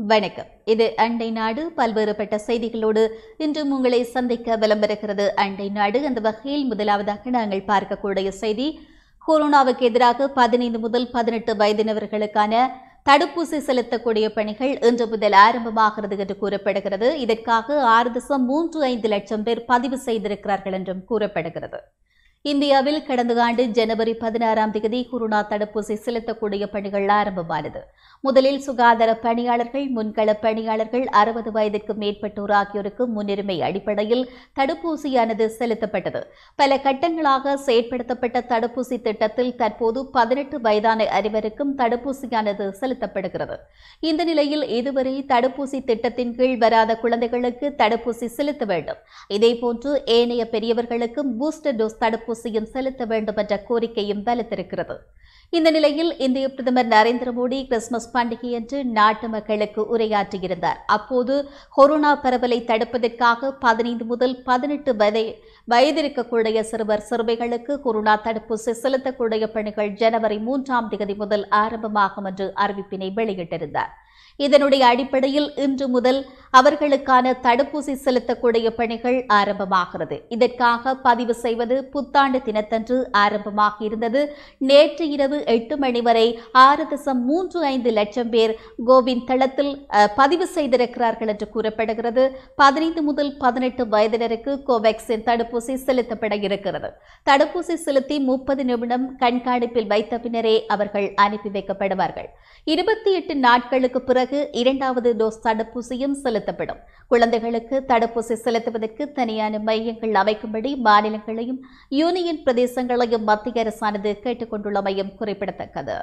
வணக்கம் இது அண்டை நாடு பல்வேறுபட்ட செய்திகளோடு இன்றும் உங்களை சந்திக்க பலம் பெறுகிறது அண்டை நாடு அந்த வகையில் முதலாவதாக நாங்கள் பார்க்கக்கூடிய செய்தி கொரோனாவுக்கு எதிராக பதினைந்து முதல் பதினெட்டு வயதினவர்களுக்கான தடுப்பூசி செலுத்தக்கூடிய பணிகள் இன்று முதல் ஆரம்பமாகிறது என்று கூறப்படுகிறது இதற்காக ஆறு தசம் மூன்று ஐந்து லட்சம் பேர் பதிவு செய்திருக்கிறார்கள் என்றும் கூறப்படுகிறது இந்தியாவில் கடந்த ஆண்டு ஜனவரி பதினாறாம் தேதி கொரோனா தடுப்பூசி செலுத்தக்கூடிய பணிகள் ஆரம்பமானது முதலில் சுகாதார பணியாளர்கள் முன்கள பணியாளர்கள் அறுபது வயதிற்கு மேற்பட்டோர் ஆகியோருக்கு முன்னுரிமை அடிப்படையில் தடுப்பூசியானது செலுத்தப்பட்டது பல கட்டங்களாக செயற்படுத்தப்பட்ட தடுப்பூசி திட்டத்தில் தற்போது பதினெட்டு வயதான அனைவருக்கும் தடுப்பூசியானது செலுத்தப்படுகிறது இந்த நிலையில் இதுவரை தடுப்பூசி திட்டத்தின் கீழ் வராத குழந்தைகளுக்கு தடுப்பூசி செலுத்த வேண்டும் இதேபோன்று ஏனைய பெரியவர்களுக்கும் பூஸ்டர் டோஸ் தடுப்பூசியும் செலுத்த வேண்டும் என்ற கோரிக்கையும் வலுத்திருக்கிறது இந்த நிலையில் இந்திய பிரதமர் நரேந்திர மோடி கிறிஸ்துமஸ் பண்டிகையன்று நாட்டு மக்களுக்கு உரையாற்றியிருந்தார் அப்போது கொரோனா பரவலை தடுப்பதற்காக பதினைந்து முதல் பதினெட்டு வயதை வயதிருக்கக்கூடிய சிறுவர் சிறுமிகளுக்கு கொரோனா தடுப்பூசி செலுத்தக்கூடிய பணிகள் ஜனவரி மூன்றாம் தேதி முதல் ஆரம்பமாகும் என்று அறிவிப்பினை வெளியிட்டிருந்தார் இதனுடைய அடிப்படையில் இன்று முதல் அவர்களுக்கான தடுப்பூசி செலுத்தக்கூடிய பணிகள் ஆரம்பமாகிறது இதற்காக பதிவு செய்வது புத்தாண்டு தினத்தன்று ஆரம்பமாக இருந்தது நேற்று இரவு எட்டு மணி வரை ஆறு தசம் மூன்று ஐந்து லட்சம் பேர் கோவின் தளத்தில் அஹ், பதிவு செய்திருக்கிறார்கள் என்று கூறப்படுகிறது பதினைந்து முதல் பதினெட்டு வயதினருக்கு கோவேக்சின் தடுப்பூசி செலுத்தப்பட இருக்கிறது தடுப்பூசி செலுத்தி முப்பது நிமிடம் கண்காணிப்பில் வைத்த பின்னரே அவர்கள் அனுப்பி வைக்கப்படுவார்கள் இருபத்தி எட்டு நாட்களுக்கு பிறகு இரண்டாவது டோஸ் தடுப்பூசியும் செலுத்தப்படும் குழந்தைகளுக்கு தடுப்பூசி செலுத்துவதற்கு தனியான மையங்கள் அமைக்கும்படி மாநிலங்களையும் யூனியன் பிரதேசங்களையும் மத்திய அரசானது கேட்டுக் கொண்டுள்ளமையும் குறிப்பிடத்தக்கது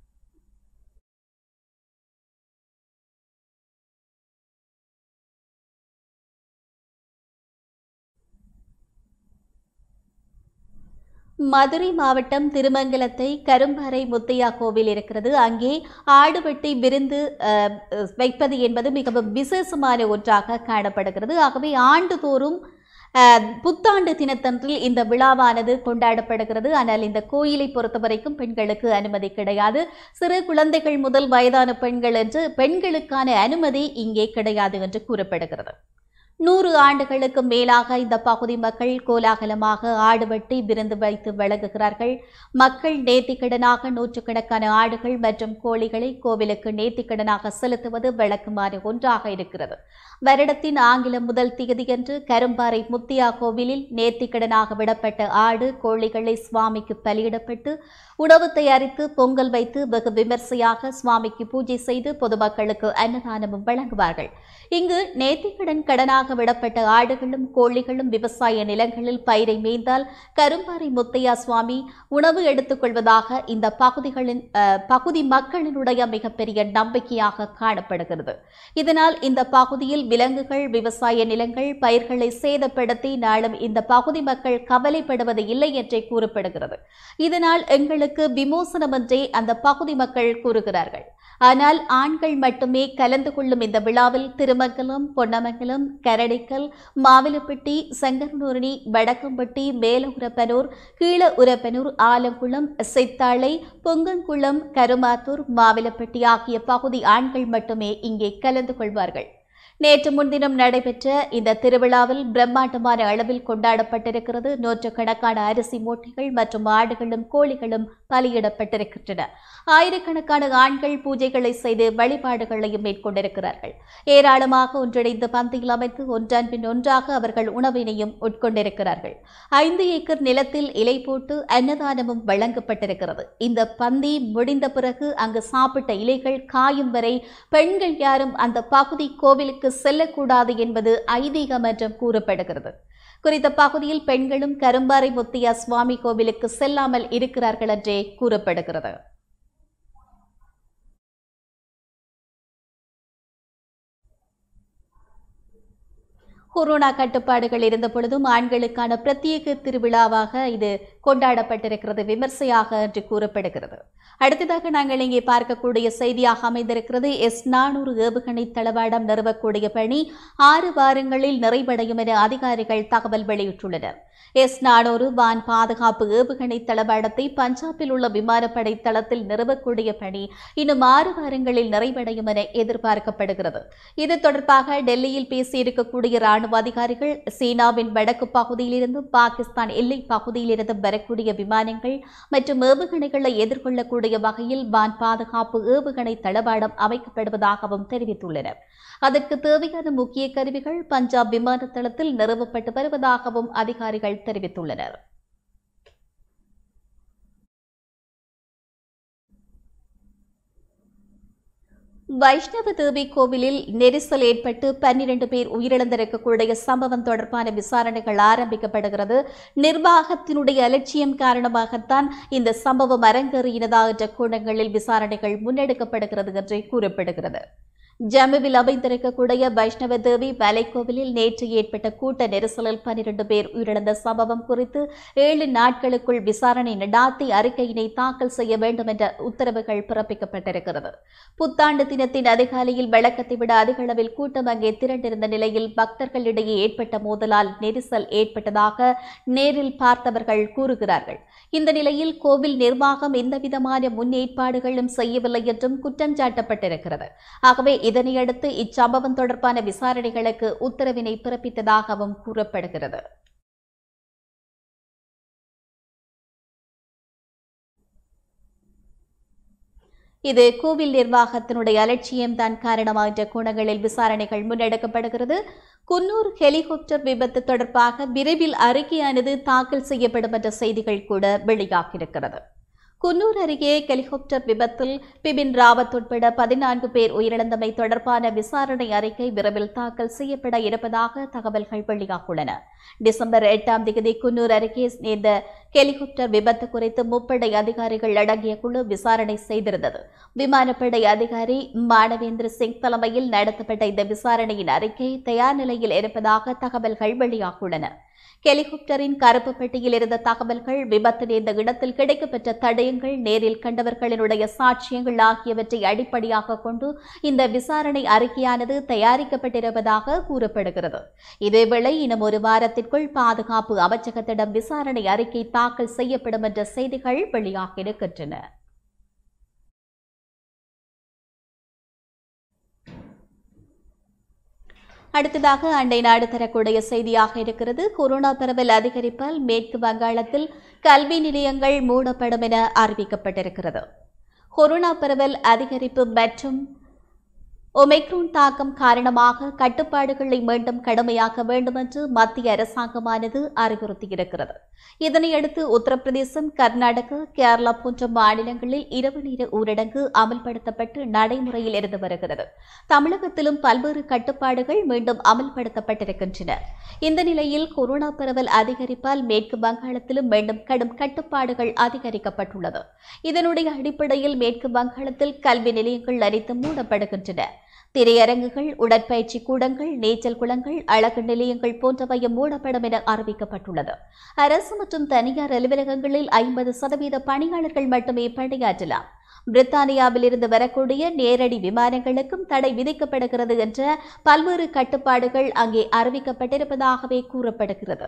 மதுரை மாவட்டம் திருமங்கலத்தை கரும்பாறை முத்தையா கோவில் இருக்கிறது அங்கே ஆடு வெட்டி விருந்து அஹ், வைப்பது என்பது மிகவும் விசேஷமான ஒன்றாக காணப்படுகிறது ஆகவே ஆண்டுதோறும் அஹ், புத்தாண்டு தினத்தன்றில் இந்த விழாவானது கொண்டாடப்படுகிறது ஆனால் இந்த கோயிலை பொறுத்தவரைக்கும் பெண்களுக்கு அனுமதி கிடையாது சிறு குழந்தைகள் முதல் வயதான பெண்கள் என்று பெண்களுக்கான அனுமதி இங்கே கிடையாது என்று கூறப்படுகிறது நூறு ஆண்டுகளுக்கு மேலாக இந்த பகுதி மக்கள் கோலாகலமாக ஆடு வெட்டி விருந்து வைத்து வழங்குகிறார்கள் மக்கள் நேர்த்திக்கடனாக நூற்றுக்கணக்கான ஆடுகள் மற்றும் கோழிகளை கோவிலுக்கு நேர்த்திக்கடனாக செலுத்துவது வழக்கமான ஒன்றாக இருக்கிறது வருடத்தின் ஆங்கிலம் முதல் திகதியன்று கரும்பாறை முத்தியா கோவிலில் நேர்த்திக்கடனாக விடப்பட்ட ஆடு கோழிகளை சுவாமிக்கு பலியிடப்பட்டு உணவு தயாரித்து பொங்கல் வைத்து வெகு விமர்சையாக சுவாமிக்கு பூஜை செய்து பொதுமக்களுக்கு அன்னதானமும் வழங்குவார்கள் இங்கு நேர்த்திக்கடன் கடனாக விடப்பட்ட ஆடுகளும் கோழிகளும் விவசாய நிலங்களில் பயிரை மேய்ந்தால் கரும்பாறை முத்தையா சுவாமி உணவு எடுத்துக்கொள்வதாக இந்த பகுதிகளின் அஹ், பகுதி மக்களினுடைய மிகப்பெரிய நம்பிக்கையாக காணப்படுகிறது இதனால் இந்த பகுதியில் விலங்குகள் விவசாய நிலங்கள் பயிர்களை சேதப்படுத்தி நாளும் இந்த பகுதி மக்கள் கவலைப்படுவது இல்லை என்றே கூறப்படுகிறது இதனால் எங்களுக்கு விமோசனமென்றே அந்த பகுதி மக்கள் கூறுகிறார்கள் ஆனால் ஆண்கள் மட்டுமே கலந்து கொள்ளும் இந்த விழாவில் திருமங்கலம் பொன்னமங்கலம் கரடிக்கல் மாவிலப்பட்டி சங்கரனூரணி வடக்கம்பட்டி மேலஉரப்பனூர் கீழ உரப்பனூர் ஆலங்குளம் சித்தாளை பொங்கன்குளம் கருமாத்தூர் மாவிலப்பட்டி ஆகிய பகுதி ஆண்கள் மட்டுமே இங்கே கலந்து கொள்வார்கள் நேற்று முன்தினம் நடைபெற்ற இந்த திருவிழாவில் பிரம்மாண்டமான அளவில் கொண்டாடப்பட்டிருக்கிறது நூற்றுக்கணக்கான அரிசி மூட்டைகள் மற்றும் ஆடுகளும் கோழிகளும் பலியிடப்பட்டிருக்கின்றன ஆயிரக்கணக்கான ஆண்கள் பூஜைகளை செய்து வழிபாடுகளையும் மேற்கொண்டிருக்கிறார்கள் ஏராளமாக ஒன்றிணைந்து பந்தியில் அமைத்து ஒன்றான் பின் ஒன்றாக அவர்கள் உணவினையும் உட்கொண்டிருக்கிறார்கள் ஐந்து ஏக்கர் நிலத்தில் இலை போட்டு அன்னதானமும் வழங்கப்பட்டிருக்கிறது இந்த பந்தி முடிந்த பிறகு அங்கு சாப்பிட்ட இலைகள் காயும் வரை பெண்கள் யாரும் அந்த பகுதி கோவிலுக்கு செல்லக்கூடாது என்பது ஐதீகம் என்றும் கூறப்படுகிறது குறித்த பகுதியில் பெண்களும் கரும்பாறை முத்தியா சுவாமி கோவிலுக்கு செல்லாமல் இருக்கிறார்கள் என்றே கூறப்படுகிறது கொரோனா கட்டுப்பாடுகள் இருந்த பொழுதும் ஆண்களுக்கான பிரத்யேக திருவிழாவாக இது கொண்டாடப்பட்டிருக்கிறது விமர்சையாக என்று கூறப்படுகிறது அடுத்ததாக நாங்கள் இங்கே பார்க்கக்கூடிய செய்தியாக அமைந்திருக்கிறது எஸ் நானூறு ஏவுகணை தளவாடம் நிறுவக்கூடிய பணி ஆறு வாரங்களில் நிறைவடையும் என அதிகாரிகள் தகவல் வெளியிட்டுள்ளனர் எஸ் நானூறு வான் பாதுகாப்பு ஏவுகணை தளவாடத்தை பஞ்சாபில் உள்ள விமானப்படை தளத்தில் நிறுவக்கூடிய பணி இன்னும் ஆறு வாரங்களில் நிறைவடையும் என எதிர்பார்க்கப்படுகிறது இது தொடர்பாக டெல்லியில் பேசியிருக்கக்கூடிய ராணுவ அதிகாரிகள் சீனாவின் வடக்கு பகுதியிலிருந்தும் பாகிஸ்தான் எல்லை பகுதியிலிருந்தும் வரக்கூடிய விமானங்கள் மற்றும் ஏவுகணைகளை எதிர்கொள்ளக்கூடிய வகையில் வான் பாதுகாப்பு ஏவுகணை தளவாடம் அமைக்கப்படுவதாகவும் தெரிவித்துள்ளனர் அதற்கு தேவையான முக்கிய கருவிகள் பஞ்சாப் விமான தளத்தில் நிறுவப்பட்டு வருவதாகவும் அதிகாரிகள் தெரிவித்துள்ளனர் வைஷ்ணவ தேவி கோவிலில் நெரிசல் ஏற்பட்டு பன்னிரண்டு பேர் உயிரிழந்திருக்கக்கூடிய சம்பவம் தொடர்பான விசாரணைகள் ஆரம்பிக்கப்படுகிறது நிர்வாகத்தினுடைய அலட்சியம் காரணமாகத்தான் இந்த சம்பவம் அரங்கேறியதா என்ற கோணங்களில் விசாரணைகள் முன்னெடுக்கப்படுகிறது என்று கூறப்படுகிறது ஜம்முவில் அமைந்திருக்கக்கூடிய வைஷ்ணவ தேவி மலைக்கோவிலில் நேற்று ஏற்பட்ட கூட்ட நெரிசலில் பனிரெண்டு பேர் உயிரிழந்த சம்பவம் குறித்து ஏழு நாட்களுக்குள் விசாரணை நடாத்தி அறிக்கையினை தாக்கல் செய்ய வேண்டும் என்ற உத்தரவுகள் பிறப்பிக்கப்பட்டிருக்கிறது புத்தாண்டு தினத்தின் அதிகாலையில் வழக்கத்தை விட அதிக அளவில் கூட்டம் அங்கே திரண்டிருந்த நிலையில் பக்தர்களிடையே ஏற்பட்ட மோதலால் நெரிசல் ஏற்பட்டதாக நேரில் பார்த்தவர்கள் கூறுகிறார்கள் இந்த நிலையில் கோவில் நிர்வாகம் எந்தவிதமான முன்னேற்பாடுகளும் செய்யவில்லை என்றும் குற்றம் சாட்டப்பட்டிருக்கிறது ஆகவே இதனையடுத்து இச்சம்பவம் தொடர்பான விசாரணைகளுக்கு உத்தரவினை பிறப்பித்ததாகவும் கூறப்படுகிறது இது கோவில் நிர்வாகத்தினுடைய அலட்சியம்தான் காரணமாக என்ற கோணங்களில் விசாரணைகள் முன்னெடுக்கப்படுகிறது குன்னூர் ஹெலிகாப்டர் விபத்து தொடர்பாக விரைவில் அறிக்கையானது தாக்கல் செய்யப்படும் என்ற செய்திகள் கூட வெளியாகியிருக்கிறது குன்னூர் அருகே ஹெலிகாப்டர் விபத்தில் பிபின் ராவத் உட்பட பதினான்கு பேர் உயிரிழந்தமை தொடர்பான விசாரணை அறிக்கை விரைவில் தாக்கல் செய்யப்பட இருப்பதாக தகவல்கள் வெளியாகியுள்ளன டிசம்பர் எட்டாம் தேதி குன்னூர் அருகே நேர்ந்த ஹெலிகாப்டர் விபத்து குறித்து முப்படை அதிகாரிகள் அடங்கிய குழு விசாரணை செய்திருந்தது விமானப்படை அதிகாரி மானவேந்திர சிங் தலைமையில் நடத்தப்பட்ட இந்த விசாரணையின் அறிக்கை தயார் நிலையில் இருப்பதாக தகவல்கள் வெளியாகியுள்ளன ஹெலிகாப்டரின் கருப்பு பெட்டியில் இருந்த தகவல்கள் விபத்து நேர்ந்த இடத்தில் கிடைக்கப்பெற்ற தடயங்கள் நேரில் கண்டவர்களினுடைய சாட்சியங்கள் ஆகியவற்றை அடிப்படையாக கொண்டு இந்த விசாரணை அறிக்கையானது தயாரிக்கப்பட்டிருப்பதாக கூறப்படுகிறது இதேவேளை இன்னும் ஒரு வாரத்திற்குள் பாதுகாப்பு அமைச்சகத்திடம் விசாரணை அறிக்கை தாக்கல் செய்யப்படும் என்ற செய்திகள் வெளியாகியிருக்கின்றன அடுத்ததாக அண்டை நாடு தரக்கூடிய செய்தியாக இருக்கிறது கொரோனா பரவல் அதிகரிப்பால் மேற்கு வங்காளத்தில் கல்வி நிலையங்கள் மூடப்படும் என அறிவிக்கப்பட்டிருக்கிறது கொரோனா பரவல் அதிகரிப்பு மற்றும் ஒமைக்ரோன் தாக்கம் காரணமாக கட்டுப்பாடுகளை மீண்டும் கடுமையாக்க வேண்டும் என்று மத்திய அரசாங்கமானது அறிவுறுத்தியிருக்கிறது இதனையடுத்து உத்தரப்பிரதேசம் கர்நாடகா கேரளா போன்ற மாநிலங்களில் இரவு நேர ஊரடங்கு அமல்படுத்தப்பட்டு நடைமுறையில் இருந்து வருகிறது தமிழகத்திலும் பல்வேறு கட்டுப்பாடுகள் மீண்டும் அமல்படுத்தப்பட்டிருக்கின்றன இந்த நிலையில் கொரோனா பரவல் அதிகரிப்பால் மேற்கு வங்காளத்திலும் மீண்டும் கடும் கட்டுப்பாடுகள் அதிகரிக்கப்பட்டுள்ளது இதனுடைய அடிப்படையில் மேற்கு வங்காளத்தில் கல்வி நிலையங்கள் அனைத்தும் மூடப்படுகின்றன திரையரங்குகள் உடற்பயிற்சி கூடங்கள் நீச்சல் குளங்கள் அழகு நிலையங்கள் போன்றவையும் மூடப்படும் என அறிவிக்கப்பட்டுள்ளது அரசு மற்றும் தனியார் அலுவலகங்களில் ஐம்பது சதவீத பணியாளர்கள் மட்டுமே பணியாற்றலாம் பிரித்தானியாவில் இருந்து வரக்கூடிய நேரடி விமானங்களுக்கும் தடை விதிக்கப்படுகிறது என்ற பல்வேறு கட்டுப்பாடுகள் அங்கே அறிவிக்கப்பட்டிருப்பதாகவே கூறப்படுகிறது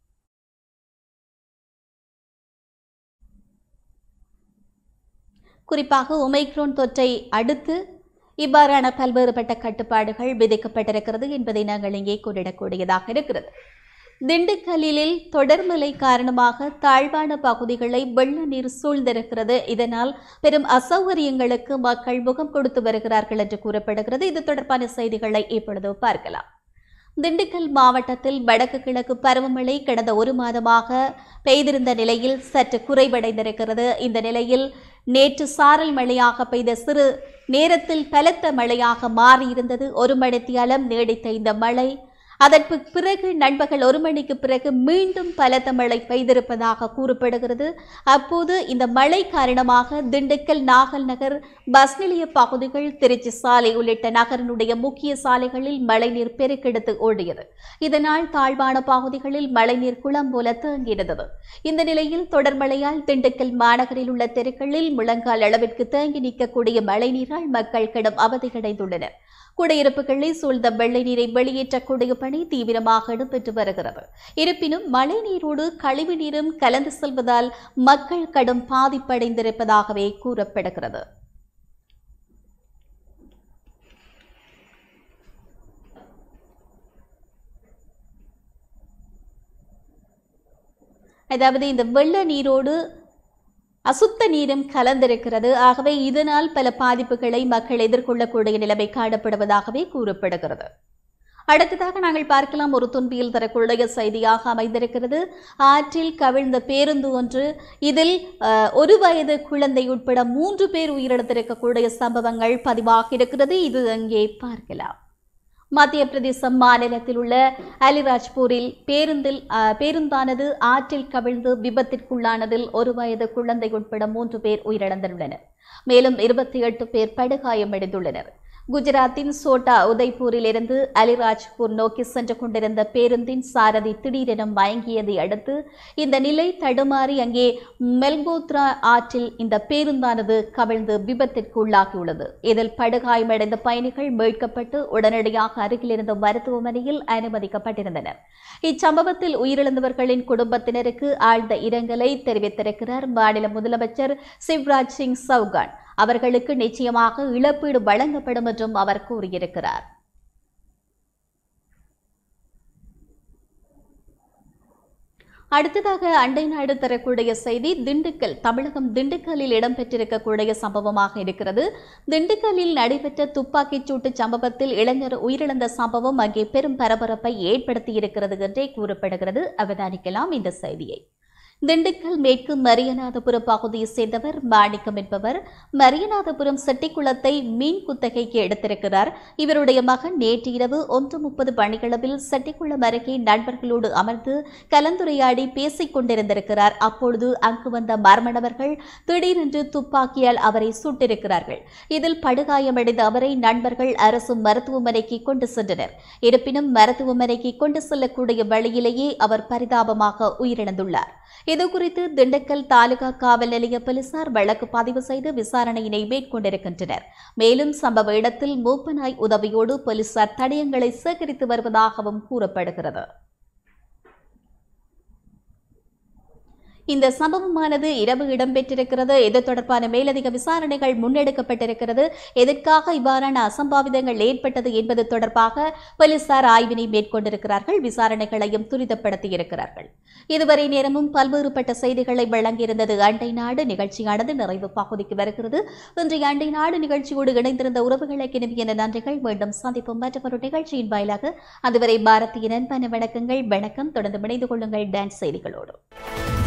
குறிப்பாக ஒமைக்ரோன் தொற்றை அடுத்து இவ்வாறான பல்வேறுபட்ட கட்டுப்பாடுகள் விதிக்கப்பட்டிருக்கிறது என்பதை நாங்கள் இங்கே குறியிடக்கூடியதாக இருக்கிறது திண்டுக்கல்லில் தொடர்மழை காரணமாக தாழ்வான பகுதிகளை வெள்ள நீர் சூழ்ந்திருக்கிறது இதனால் பெரும் அசௌகரியங்களுக்கு மக்கள் முகம் கொடுத்து வருகிறார்கள் என்று கூறப்படுகிறது இது தொடர்பான செய்திகளை இப்பொழுது பார்க்கலாம் திண்டுக்கல் மாவட்டத்தில் வடக்கு கிழக்கு பருவமழை கடந்த ஒரு மாதமாக பெய்திருந்த நிலையில் சற்று குறைவடைந்திருக்கிறது இந்த நிலையில் நேற்று சாரல் மழையாக பெய்த சிறு நேரத்தில் பலத்த மழையாக மாறியிருந்தது ஒரு மணித்தியாலம் நீடித்த இந்த மழை அதற்கு பிறகு நண்பகல் ஒரு மணிக்கு பிறகு மீண்டும் பலத்த மழை பெய்திருப்பதாக கூறப்படுகிறது அப்போது இந்த மழை காரணமாக திண்டுக்கல் நாகல் நகர் பஸ் நிலைய பகுதிகள் திருச்சி சாலை உள்ளிட்ட நகரினுடைய முக்கிய சாலைகளில் மழைநீர் பெருக்கெடுத்து ஓடியது இதனால் தாழ்வான பகுதிகளில் மழைநீர் குளம் போல தேங்கியிருந்தது இந்த நிலையில் தொடர் மழையால் திண்டுக்கல் மாநகரில் உள்ள தெருக்களில் முழங்கால் அளவிற்கு தேங்கி நிற்கக்கூடிய மழைநீரால் மக்கள் கடும் அவதியடைந்துள்ளனர் குடியிருப்புகளில் சூழ்ந்த வெள்ளை நீரை வெளியேற்றக்கூடிய பணி தீவிரமாக இடம்பெற்று வருகிறது இருப்பினும் மழை நீரோடு கழிவு நீரும் கலந்து செல்வதால் மக்கள் கடும் பாதிப்படைந்திருப்பதாகவே கூறப்படுகிறது அதாவது இந்த வெள்ள நீரோடு அசுத்த நீரும் கலந்திருக்கிறது ஆகவே இதனால் பல பாதிப்புகளை மக்கள் எதிர்கொள்ளக்கூடிய நிலைமை காணப்படுவதாகவே கூறப்படுகிறது அடுத்ததாக நாங்கள் பார்க்கலாம் ஒரு துன்பியில் தரக்கூடிய செய்தியாக அமைந்திருக்கிறது ஆற்றில் கவிழ்ந்த பேருந்து ஒன்று இதில் அஹ், ஒரு வயது குழந்தை உட்பட மூன்று பேர் உயிரிழந்திருக்கக்கூடிய சம்பவங்கள் பதிவாகி இருக்கிறது இது அங்கே பார்க்கலாம் மத்திய பிரதேசம் மாநிலத்தில் உள்ள அலிராஜ்பூரில் பேருந்தில் அஹ், பேருந்தானது ஆற்றில் கவிழ்ந்து விபத்திற்குள்ளானதில் ஒரு வயது குழந்தை உட்பட மூன்று பேர் உயிரிழந்துள்ளனர் மேலும் இருபத்தி எட்டு பேர் படுகாயமடைந்துள்ளனர் குஜராத்தின் சோட்டா உதய்பூரில் இருந்து அலிராஜ்பூர் நோக்கி சென்று கொண்டிருந்த பேருந்தின் சாரதி திடீரென மயங்கியதை அடுத்து இந்த நிலை தடுமாறி அங்கே மெல்கோத்ரா ஆற்றில் இந்த பேருந்தானது கவிழ்ந்து விபத்திற்கு உள்ளாகியுள்ளது இதில் படுகாயமடைந்த பயணிகள் மீட்கப்பட்டு உடனடியாக அருகில் இருந்த மருத்துவமனையில் அனுமதிக்கப்பட்டிருந்தனர் இச்சம்பவத்தில் உயிரிழந்தவர்களின் குடும்பத்தினருக்கு ஆழ்ந்த இரங்கலை தெரிவித்திருக்கிறார் மாநில முதலமைச்சர் சிவராஜ் சிங் சௌகான் அவர்களுக்கு நிச்சயமாக இழப்பீடு வழங்கப்படும் என்றும் அவர் கூறியிருக்கிறார் அடுத்ததாக அண்டை நாடு தரக்கூடிய செய்தி திண்டுக்கல் தமிழகம் திண்டுக்கல்லில் இடம்பெற்றிருக்கக்கூடிய சம்பவமாக இருக்கிறது திண்டுக்கல்லில் நடைபெற்ற துப்பாக்கிச் சூட்டு சம்பவத்தில் இளைஞர் உயிரிழந்த சம்பவம் அங்கே பெரும் பரபரப்பை ஏற்படுத்தியிருக்கிறது என்றே கூறப்படுகிறது அவதானிக்கலாம் இந்த செய்தியை திண்டுக்கல் மேற்கு மரியநாதபுரம் பகுதியைச் சேர்ந்தவர் மாணிக்கம் என்பவர் மரியநாதபுரம் செட்டிக்குளத்தை மீன் குத்தகைக்கு எடுத்திருக்கிறார் இவருடைய மகன் நேற்று இரவு ஒன்று முப்பது மணிகளவில் செட்டிக்குளம் அருகே நண்பர்களோடு அமர்ந்து கலந்துரையாடி பேசிக் கொண்டிருந்திருக்கிறார் அப்பொழுது அங்கு வந்த மர்மணவர்கள் திடீரென்று துப்பாக்கியால் அவரை சுட்டிருக்கிறார்கள் இதில் படுகாயமடைந்த அவரை நண்பர்கள் அரசு மருத்துவமனைக்கு கொண்டு சென்றனர் இருப்பினும் மருத்துவமனைக்கு கொண்டு செல்லக்கூடிய வழியிலேயே அவர் பரிதாபமாக உயிரிழந்துள்ளார் இதுகுறித்து திண்டுக்கல் தாலுகா காவல் நிலைய போலீசார் வழக்கு பதிவு செய்து விசாரணையினை மேற்கொண்டிருக்கின்றனர் மேலும் சம்பவ இடத்தில் மூப்பனாய் உதவியோடு போலீசார் தடயங்களை சேகரித்து வருவதாகவும் கூறப்படுகிறது இந்த சம்பவமானது இரவு இடம்பெற்றிருக்கிறது இது தொடர்பான மேலதிக விசாரணைகள் முன்னெடுக்கப்பட்டிருக்கிறது எதற்காக இவ்வாறான அசம்பாவிதங்கள் ஏற்பட்டது என்பது தொடர்பாக போலீசார் ஆய்வினை மேற்கொண்டிருக்கிறார்கள் விசாரணைகளையும் துரிதப்படுத்தியிருக்கிறார்கள் இதுவரை நேரமும் பல்வேறுபட்ட செய்திகளை வழங்கியிருந்தது அண்டை நாடு நிகழ்ச்சியானது நிறைவு பகுதிக்கு வருகிறது இன்றைய அண்டை நாடு நிகழ்ச்சியோடு இணைந்திருந்த உறவுகளுக்கு நிமியான நன்றிகள் மீண்டும் சந்திப்போம் மற்றொரு நிகழ்ச்சியின் வாயிலாக அதுவரை பாரதிய நண்பன வணக்கங்கள் வணக்கம் தொடர்ந்து இணைந்து கொள்ளுங்கள் டான்ஸ் செய்திகளோடு